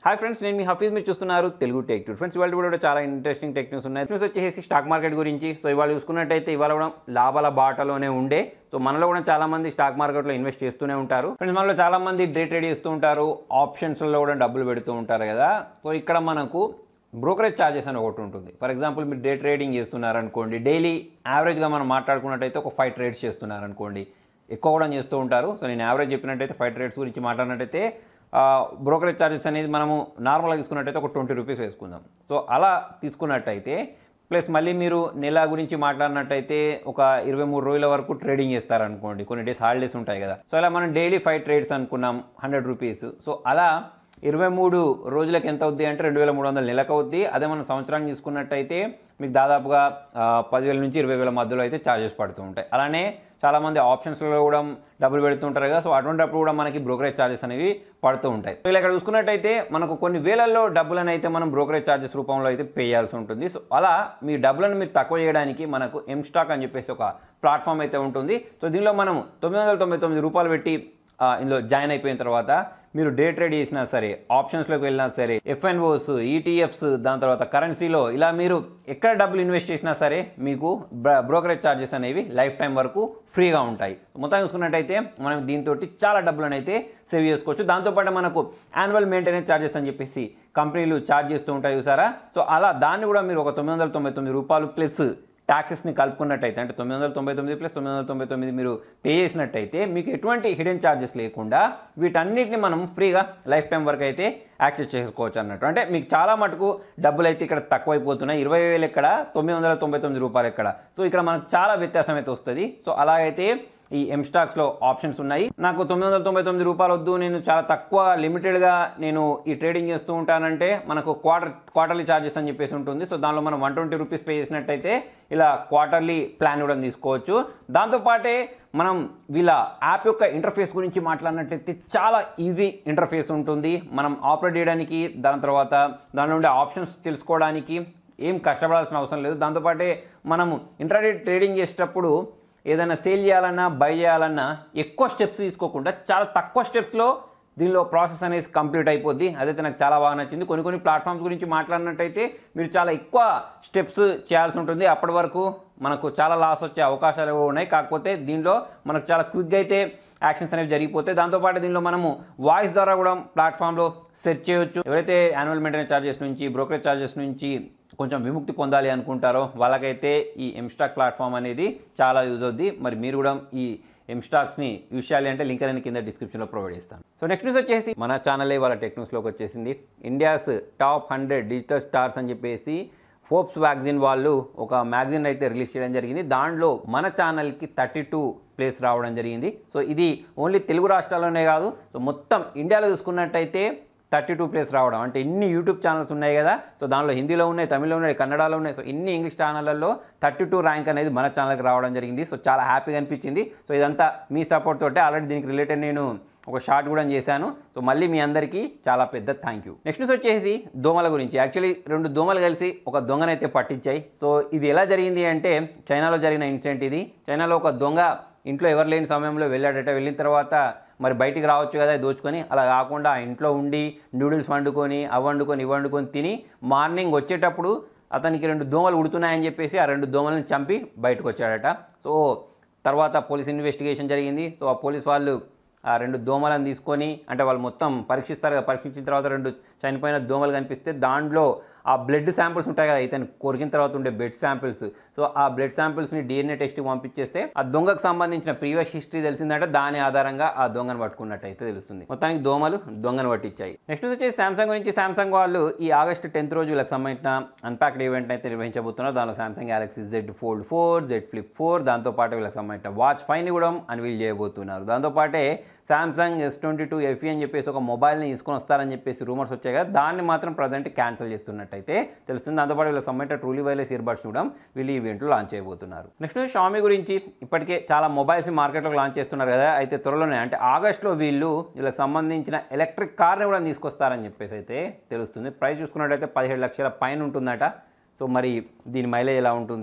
hi friends నేను మీ హఫీజ్ మీరు చూస్తున్నారు తెలుగు టెక్ టూర్ ఫ్రెండ్స్ ఇవాళ కూడా చాలా ఇంట్రెస్టింగ్ టెక్ న్యూస్ ఉన్నాయి న్యూస్ వచ్చేసి స్టాక్ మార్కెట్ గురించి సో ఇవాళ చూసుకున్నట్టయితే ఇవాళ కూడా లాభాల బాటలోనే ఉండే సో మనలో కూడా చాలా మంది స్టాక్ మార్కెట్లో ఇన్వెస్ట్ చేస్తూనే ఉంటారు ఫ్రెండ్స్ మనలో చాలా మంది డే ట్రేడ్ చేస్తూ ఉంటారు ఆప్షన్స్లో కూడా డబ్బులు పెడుతూ ఉంటారు కదా సో ఇక్కడ మనకు బ్రోకరేజ్ ఛార్జెస్ అని ఒకటి ఉంటుంది ఫర్ ఎగ్జాంపుల్ మీరు డే ట్రేడింగ్ చేస్తున్నారనుకోండి డైలీ యావరేజ్గా మనం మాట్లాడుకున్నట్టయితే ఒక ఫైవ్ ట్రేడ్స్ చేస్తున్నారనుకోండి ఎక్కువ కూడా చేస్తూ ఉంటారు సో నేను యావరేజ్ చెప్పినట్టయితే ఫైవ్ ట్రేడ్స్ గురించి మాట్లాడినట్టయితే బ్రోకరేజ్ ఛార్జెస్ అనేది మనము నార్మల్గా తీసుకున్నట్టయితే ఒక ట్వంటీ రూపీస్ వేసుకుందాం సో అలా తీసుకున్నట్టయితే ప్లస్ మళ్ళీ మీరు నెల గురించి మాట్లాడినట్టయితే ఒక ఇరవై మూడు రోజుల వరకు ట్రేడింగ్ చేస్తారనుకోండి కొన్ని డేస్ హాలిడేస్ ఉంటాయి కదా సో అలా మనం డైలీ ఫైవ్ ట్రేడ్స్ అనుకున్నాం హండ్రెడ్ రూపీస్ సో అలా ఇరవై మూడు రోజులకు ఎంత అవుద్ది అంటే రెండు వేల మూడు వందల నెలకు అవుద్ది అదే మనం సంవత్సరానికి తీసుకున్నట్టయితే మీకు దాదాపుగా ఆ, పదివేల నుంచి ఇరవై వేల మధ్యలో అయితే ఛార్జెస్ పడుతూ ఉంటాయి అలానే చాలామంది ఆప్షన్స్లో కూడా డబ్బులు పెడుతుంటారు కదా సో అటువంటిప్పుడు కూడా మనకి బ్రోకరేజ్ ఛార్జెస్ అనేవి పడుతూ ఉంటాయి సో ఇలా ఇక్కడ చూసుకున్నట్టయితే మనకు కొన్ని వేలల్లో డబ్బులను అయితే మనం బ్రోకరేజ్ ఛార్జెస్ రూపంలో అయితే పే చేయాల్సి ఉంటుంది సో అలా మీ డబ్బులను మీరు తక్కువ చేయడానికి మనకు ఎం స్టాక్ అని చెప్పేసి ఒక ప్లాట్ఫామ్ అయితే ఉంటుంది సో దీనిలో మనం తొమ్మిది వందల తొంభై తొమ్మిది రూపాయలు పెట్టి ఆ, ఇందులో జాయిన్ అయిపోయిన తర్వాత మీరు డే ట్రేడ్ చేసినా సరే ఆప్షన్స్లోకి వెళ్ళినా సరే ఎఫ్ఎన్ఓస్ ఈటీఎఫ్స్ దాని తర్వాత కరెన్సీలో ఇలా మీరు ఎక్కడ డబ్బులు ఇన్వెస్ట్ చేసినా సరే మీకు బ్రోకరేజ్ ఛార్జెస్ అనేవి లైఫ్ టైం వరకు ఫ్రీగా ఉంటాయి మొత్తం చూసుకున్నట్టయితే మనం దీంతో చాలా డబ్బులను అయితే సేవ్ చేసుకోవచ్చు దాంతోపాటు మనకు యాన్యువల్ మెయింటెనెన్స్ ఛార్జెస్ అని చెప్పేసి కంపెనీలు ఛార్జ్ చేస్తూ ఉంటాయి చూసారా సో అలా దాన్ని కూడా మీరు ఒక తొమ్మిది వందల తొంభై తొమ్మిది రూపాయలు ప్లస్ ట్యాక్సెస్ని కలుపుకున్నట్టయితే అంటే తొమ్మిది వందల తొంభై తొమ్మిది ప్లస్ తొమ్మిది వందల తొంభై తొమ్మిది మీరు పే చేసినట్టయితే మీకు ఎటువంటి హిడెన్ ఛార్జెస్ లేకుండా వీటన్నిటిని మనం ఫ్రీగా లైఫ్ టైం వరకు అయితే యాక్సెస్ చేసుకోవచ్చు అన్నట్టు అంటే మీకు చాలా మటుకు డబ్బులు అయితే ఇక్కడ తక్కువైపోతున్నాయి ఇరవై వేలు ఎక్కడ తొమ్మిది వందల తొంభై తొమ్మిది రూపాయలు ఎక్కడ సో ఇక్కడ మనకు చాలా వ్యత్యాసం అయితే వస్తుంది సో అలాగైతే ఈ ఎం స్టాక్స్లో ఆప్షన్స్ ఉన్నాయి నాకు తొమ్మిది వందల తొంభై తొమ్మిది రూపాయలు వద్దు నేను చాలా తక్కువ లిమిటెడ్గా నేను ఈ ట్రేడింగ్ చేస్తూ ఉంటానంటే మనకు క్వార్టర్ క్వార్టర్లీ ఛార్జెస్ అని చెప్పేసి ఉంటుంది సో దానిలో మనం వన్ ట్వంటీ రూపీస్ పే చేసినట్టయితే ఇలా క్వార్టర్లీ ప్లాన్ కూడా తీసుకోవచ్చు దాంతోపాటే మనం వీళ్ళ యాప్ యొక్క ఇంటర్ఫేస్ గురించి మాట్లాడినట్టయితే చాలా ఈజీ ఇంటర్ఫేస్ ఉంటుంది మనం ఆపరేట్ చేయడానికి దాని తర్వాత దానిలో ఉండే ఆప్షన్స్ తెలుసుకోవడానికి ఏం కష్టపడాల్సిన అవసరం లేదు దాంతోపాటే మనము ఇంటర్డే ట్రేడింగ్ చేసేటప్పుడు ఏదైనా సేల్ చేయాలన్నా బై చేయాలన్నా ఎక్కువ స్టెప్స్ తీసుకోకుండా చాలా తక్కువ స్టెప్స్లో దీనిలో ప్రాసెస్ అనేది కంప్లీట్ అయిపోద్ది అదైతే నాకు చాలా బాగా నచ్చింది కొన్ని కొన్ని ప్లాట్ఫామ్స్ గురించి మాట్లాడినట్టయితే మీరు చాలా ఎక్కువ స్టెప్స్ చేయాల్సి ఉంటుంది అప్పటి వరకు మనకు చాలా లాస్ వచ్చే అవకాశాలు కూడా ఉన్నాయి కాకపోతే దీనిలో మనకు చాలా క్విక్గా అయితే యాక్షన్స్ అనేవి జరిగిపోతాయి దాంతోపాటు దీనిలో మనము వాయిస్ ద్వారా కూడా ప్లాట్ఫామ్లో సెర్చ్ చేయొచ్చు ఎవరైతే యాన్యువల్ మెయింటెనెన్స్ ఛార్జెస్ నుంచి బ్రోకరేజ్ ఛార్జెస్ నుంచి కొంచెం విముక్తి పొందాలి అనుకుంటారో వాళ్ళకైతే ఈ ఎంస్టాక్ ప్లాట్ఫామ్ అనేది చాలా యూజ్ అవుద్ది మరి మీరు కూడా ఈ ఎంస్టాక్స్ని యూజ్ చేయాలి అంటే లింక్ అనేది కింద డిస్క్రిప్షన్లో ప్రొవైడ్ చేస్తాను సో నెక్స్ట్ న్యూస్ వచ్చేసి మన ఛానల్ వాళ్ళ టెక్ న్యూస్లోకి వచ్చేసింది India's top hundred digital stars అని చెప్పేసి ఫోర్బ్స్ మ్యాగజిన్ వాళ్ళు ఒక మ్యాగజిన్ అయితే రిలీజ్ చేయడం జరిగింది దాంట్లో మన ఛానల్కి థర్టీ టూ ప్లేస్ రావడం జరిగింది సో ఇది ఓన్లీ తెలుగు రాష్ట్రాల్లోనే కాదు సో మొత్తం ఇండియాలో చూసుకున్నట్టయితే థర్టీ టూ ప్లేస్ రావడం అంటే ఇన్ని యూట్యూబ్ ఛానల్స్ ఉన్నాయి కదా సో దానిలో హిందీలో ఉన్నాయి తమిళ్లో ఉన్నాయి కన్నడలో ఉన్నాయి సో ఇన్ని ఇంగ్లీష్ ఛానళ్ళల్లో థర్టీ టూ ర్యాంక్ అనేది మన ఛానల్కి రావడం జరిగింది సో చాలా హ్యాపీగా అనిపించింది సో ఇదంతా మీ సపోర్ట్ తోటే ఆల్రెడీ దీనికి రిలేటెడ్ నేను ఒక షార్ట్ కూడా చేశాను సో మళ్ళీ మీ అందరికీ చాలా పెద్ద థ్యాంక్ యూ నెక్స్ట్ న్యూస్ వచ్చేసి దోమల గురించి యాక్చువల్లీ రెండు దోమలు కలిసి ఒక దొంగనైతే పట్టించాయి సో ఇది ఎలా జరిగింది అంటే చైనాలో జరిగిన ఇన్సిడెంట్ ఇది చైనాలో ఒక దొంగ ఇంట్లో ఎవరు లేని సమయంలో వెళ్ళాడట వెళ్ళిన తర్వాత మరి బయటికి రావచ్చు కదా దోచుకొని అలా కాకుండా ఆ ఇంట్లో ఉండి నూడిల్స్ వండుకొని అవి వండుకొని ఇవి వండుకొని తిని మార్నింగ్ వచ్చేటప్పుడు అతనికి రెండు దోమలు ఉడుతున్నాయని చెప్పేసి ఆ రెండు దోమలను చంపి బయటకు వచ్చాడట సో తర్వాత పోలీస్ ఇన్వెస్టిగేషన్ జరిగింది సో ఆ పోలీస్ వాళ్ళు ఆ రెండు దోమలను తీసుకొని అంటే వాళ్ళు మొత్తం పరీక్షిస్తారు కదా పరీక్షించిన తర్వాత రెండు చనిపోయిన దోమలు కనిపిస్తే దాంట్లో ఆ బ్లడ్ శాంపిల్స్ ఉంటాయి కదా ఇతను కొరికిన తర్వాత ఉండే బ్లడ్ శాంపిల్స్ సో ఆ బ్లడ్ శాంపిల్స్ని డిఎన్ఏ టెస్ట్కి పంపించేస్తే ఆ దొంగకు సంబంధించిన ప్రీవియస్ హిస్టరీ తెలిసిందంటే దాని ఆధారంగా ఆ దొంగను పట్టుకున్నట్టు అయితే తెలుస్తుంది మొత్తానికి దోమలు దొంగను పట్టించాయి నెక్స్ట్ వచ్చేసి సామ్సంగ్ గురించి సామ్సంగ్ వాళ్ళు ఈ ఆగస్టు టెన్త్ రోజు వీళ్ళకి సంబంధించిన అన్పాక్డ్ ఈవెంట్ అయితే నిర్వహించబోతున్నారు దానిలో Samsung Galaxy Z Fold four Z Flip four దాంతోపాటు వీళ్ళకి సంబంధించిన వాచ్ ఫైవ్ని కూడా అన్వీల్ చేయబోతున్నారు దాంతోపాటే Samsung S twenty two FE అని చెప్పేసి ఒక మొబైల్ని తీసుకొని వస్తారని చెప్పేసి రూమర్స్ వచ్చాయి కదా దాన్ని మాత్రం ప్రజెంట్ క్యాన్సిల్ చేస్తున్నట్టయితే తెలుస్తుంది దాంతోపాటు వీళ్ళకి సంబంధించిన ట్రూలీ వైర్లెస్ ఇయర్బడ్స్ కూడా వీళ్ళు ఈ ఈవెంట్లో లాంచ్ చేయబోతున్నారు నెక్స్ట్ షామీ గురించి ఇప్పటికే చాలా మొబైల్స్ మార్కెట్లోకి లాంచ్ చేస్తున్నారు కదా అయితే త్వరలోనే అంటే ఆగస్ట్లో వీళ్ళు వీళ్ళకి సంబంధించిన ఎలక్ట్రిక్ కార్ని కూడా తీసుకొస్తారని చెప్పేసి అయితే తెలుస్తుంది ప్రైస్ చూసుకున్నట్టయితే పదిహేడు లక్షల పైన ఉంటుందట సో మరి దీని మైలేజ్ ఎలా ఉంటుంది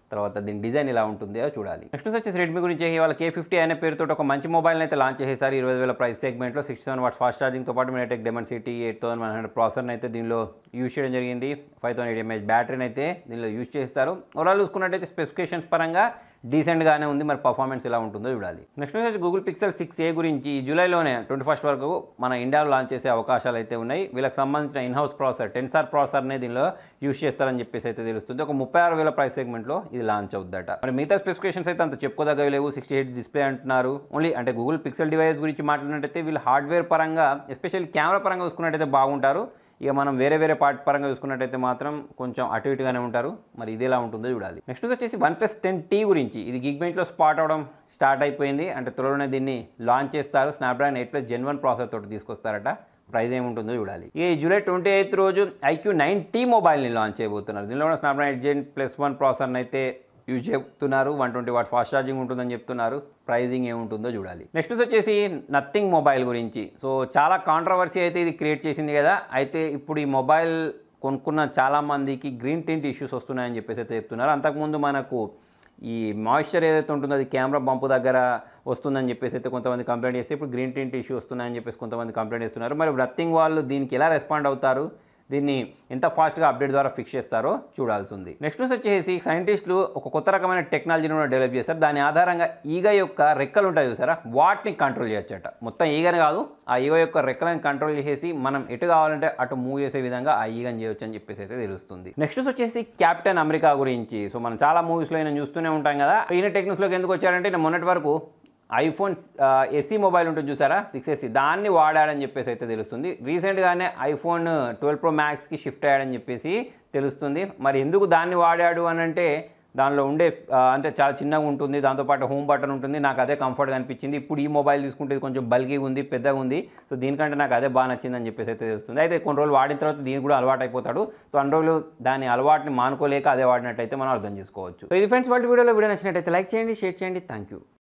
తర్వాత దీని డిజైన్ ఎలా ఉంటుందో చూడాలి నెక్స్ట్ వచ్చేసి రెడ్మీ గురించి ఇవాళ కే ఫిఫ్టీ అనే పేరుతో ఒక మంచి మొబైల్ అయితే లాంచ్ చేశారు ఇరవై వేల ప్రైస్ సెగ్మెంట్లో సిక్స్టీ సెవెన్ వాట్స్ ఫాస్ట్ ఛార్జింగ్తో పాటు MediaTek Dimensity eight thousand one hundred ప్రాసెసర్ని అయితే దీనిలో యూజ్ చేయడం జరిగింది ఫైవ్ థౌసండ్ ఎయిట్ ఎంహెచ్ బ్యాటరీని అయితే దీనిలో యూజ్ చేస్తారు ఓవరాల్ చూసుకున్నట్టయితే స్పెసిఫికేషన్స్ పరంగా డీసెంట్గానే ఉంది మరి పర్ఫార్మెన్స్ ఎలా ఉంటుందో చూడాలి నెక్స్ట్ వచ్చి గూగుల్ పిక్సెల్ సిక్స్ ఏ గురించి ఈ జూలైలోనే ట్వంటీ ఫస్ట్ వరకు మన ఇండియాలో లాంచ్ చేసే అవకాశాలు అయితే ఉన్నాయి వీళ్ళకి సంబంధించిన ఇన్హౌస్ ప్రాసెసర్ టెన్సార్ ప్రాసెసర్నే దీనిలో యూస్ చేస్తారని చెప్పేసి అయితే తెలుస్తుంది ఒక ముప్పై ఆరు వేల ప్రైస్ సెగ్మెంట్లో ఇది లాంచ్ అవుద్దట మరి మిగతా స్పెసిఫికేషన్స్ అయితే అంత చెప్పుకోదగ్గవి లేవు సిక్స్టీ ఎయిట్ డిస్ప్లే అంటున్నారు ఓన్లీ అంటే గూగుల్ పిక్సెల్ డివైస్ గురించి మాట్లాడినట్టయితే వీళ్ళు హార్డ్వేర్ పరంగా ఎస్పెషల్లీ కెమెరా పరంగా చూసుకున్నట్టయితే బాగుంటారు ఇక మనం వేరే వేరే పార్ట్ పరంగా చూసుకున్నట్టయితే మాత్రం కొంచెం అటు ఇటుగానే ఉంటారు మరి ఇది ఎలా ఉంటుందో చూడాలి నెక్స్ట్ వచ్చేసి వన్ ప్లస్ టెన్ టీ గురించి ఇది గిగ్మెంట్లో స్పాట్ అవడం స్టార్ట్ అయిపోయింది అంటే త్వరలోనే దీన్ని లాంచ్ చేస్తారు Snapdragon eight plus gen one processor తోటి తీసుకొస్తారట ప్రైస్ ఏముంటుందో చూడాలి ఈ జూలై ట్వంటీ ఎయిత్ రోజు ఐక్యూ నైన్ టీ మొబైల్ని లాంచ్ చేయబోతున్నారు దీనిలో కూడా Snapdragon eight gen plus one ప్రాసెసర్ని అయితే యూజ్ చెప్తున్నారు one twenty watt fast charging ఉంటుందని చెప్తున్నారు ప్రైజింగ్ ఏముంటుందో చూడాలి నెక్స్ట్ వచ్చేసి నథింగ్ మొబైల్ గురించి సో చాలా కాంట్రవర్సీ అయితే ఇది క్రియేట్ చేసింది కదా అయితే ఇప్పుడు ఈ మొబైల్ కొనుక్కున్న చాలామందికి గ్రీన్ టింట్ ఇష్యూస్ వస్తున్నాయని చెప్పేసి అయితే చెప్తున్నారు అంతకుముందు మనకు ఈ మాయిశ్చర్ ఏదైతే ఉంటుందో అది కెమెరా బంపు దగ్గర వస్తుందని చెప్పేసి అయితే కొంతమంది కంప్లైంట్ చేస్తే ఇప్పుడు గ్రీన్ టింట్ ఇష్యూ వస్తున్నాయని చెప్పేసి కొంతమంది కంప్లైంట్ చేస్తున్నారు మరి నథింగ్ వాళ్ళు దీనికి ఎలా రెస్పాండ్ అవుతారు దీన్ని ఎంత ఫాస్ట్గా అప్డేట్ ద్వారా ఫిక్స్ చేస్తారో చూడాల్సి ఉంది నెక్స్ట్ న్యూస్ వచ్చేసి సైంటిస్టులు ఒక కొత్త రకమైన టెక్నాలజీని కూడా డెవలప్ చేస్తారు దాని ఆధారంగా ఈగ యొక్క రెక్కలు ఉంటాయి చూసారా వాటిని కంట్రోల్ చేయొచ్చట మొత్తం ఈగని కాదు ఆ ఈగ యొక్క రెక్కలను కంట్రోల్ చేసేసి మనం ఎటు కావాలంటే అటు మూవ్ చేసే విధంగా ఆ ఈగని చేయొచ్చు అని చెప్పేసి అయితే తెలుస్తుంది నెక్స్ట్ వచ్చేసి క్యాప్టెన్ అమెరికా గురించి సో మనం చాలా మూవీస్లో అయినా చూస్తూనే ఉంటాం కదా ఈయన టెక్నిక్స్లోకి ఎందుకు వచ్చారంటే నేను మొన్నటి వరకు ఐఫోన్ ఎస్సీ మొబైల్ ఉంటుంది చూసారా సిక్స్ ఎస్సీ దాన్ని వాడాడని చెప్పేసి అయితే తెలుస్తుంది రీసెంట్గానే ఐఫోన్ ట్వెల్వ్ ప్రో మ్యాక్స్కి షిఫ్ట్ అయ్యాడని చెప్పేసి తెలుస్తుంది మరి ఎందుకు దాన్ని వాడాడు అని అంటే దానిలో ఉండే ఆ, అంటే చాలా చిన్నగా ఉంటుంది దాంతోపాటు హోమ్ బటన్ ఉంటుంది నాకు అదే కంఫర్ట్గా అనిపించింది ఇప్పుడు ఈ మొబైల్ తీసుకుంటే ఇది కొంచెం బల్కీగా ఉంది పెద్దగా ఉంది సో దీనికంటే నాకు అదే బాగా నచ్చిందని చెప్పేసి అయితే తెలుస్తుంది అయితే కొన్ని రోజులు వాడిన తర్వాత దీనికి కూడా అలవాటు అయిపోతాడు సో అన్ని రోజులు దాని అలవాటుని మానుకోలేక అదే వాడినట్టయితే మనం అర్థం చేసుకోవచ్చు సో ఇది ఫ్రెండ్స్ వాళ్ళ వీడియోలో వీడియో నచ్చినట్టయితే లైక్ చేయండి షేర్ చేయండి థ్యాంక్ యూ